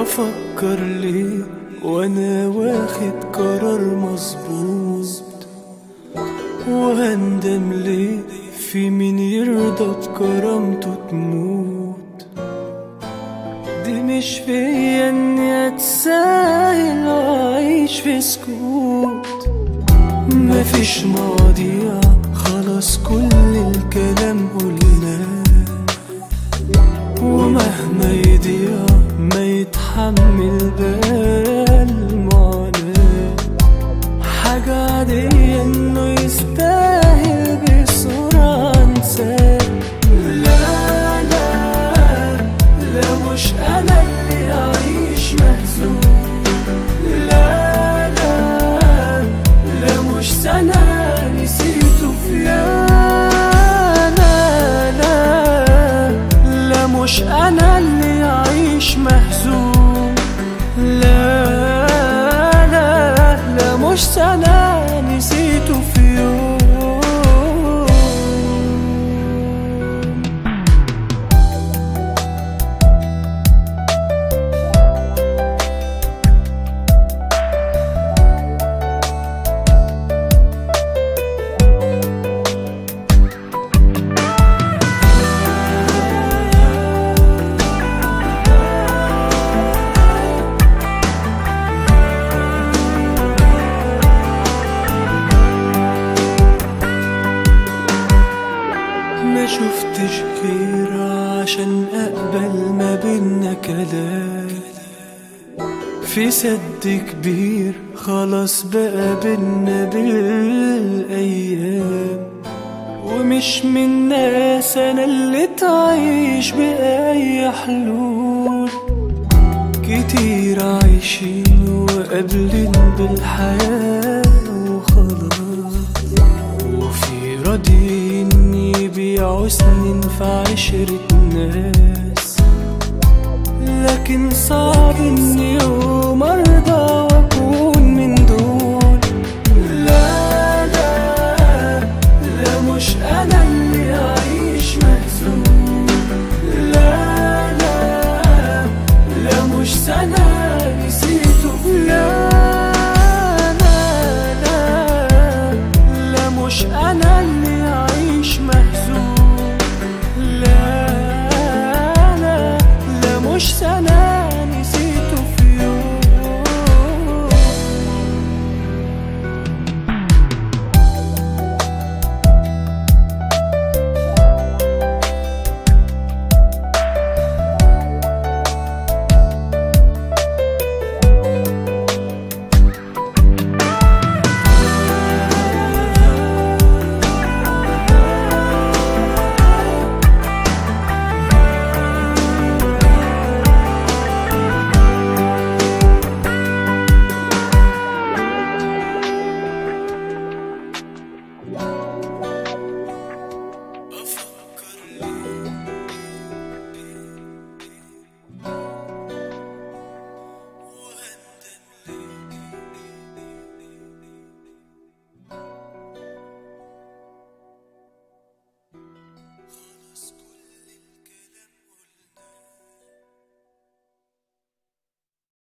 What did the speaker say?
افكر ليه وانا واخد قرار مظبوط وهندم ليه في مين يرضى بكرامته تموت دي مش فيا اني اتساهل واعيش في سكوت مفيش مواضيع خلاص كل الكلام قلناه ومهما يضيع ما يتحمل بقى المعاناة حاجة عادية انه يستاهل بسرعة انساه لا لا لا مش انا اللي اعيش مهزوم لا لا لا مش سنة نسيته في يوم لا لا لا مش انا اللي اعيش مهزوم لا لا لا مش سنة نسيته في يوم ما شفتش غير عشان اقبل ما بينا كلام في سد كبير خلاص بقى بينا بالايام ومش من ناس انا اللي تعيش باي حلول كتير عايشين وقابلين بالحياة وخلاص وفي راضيين يبيعوا سنين في عشرة ناس لكن صعب ان يوم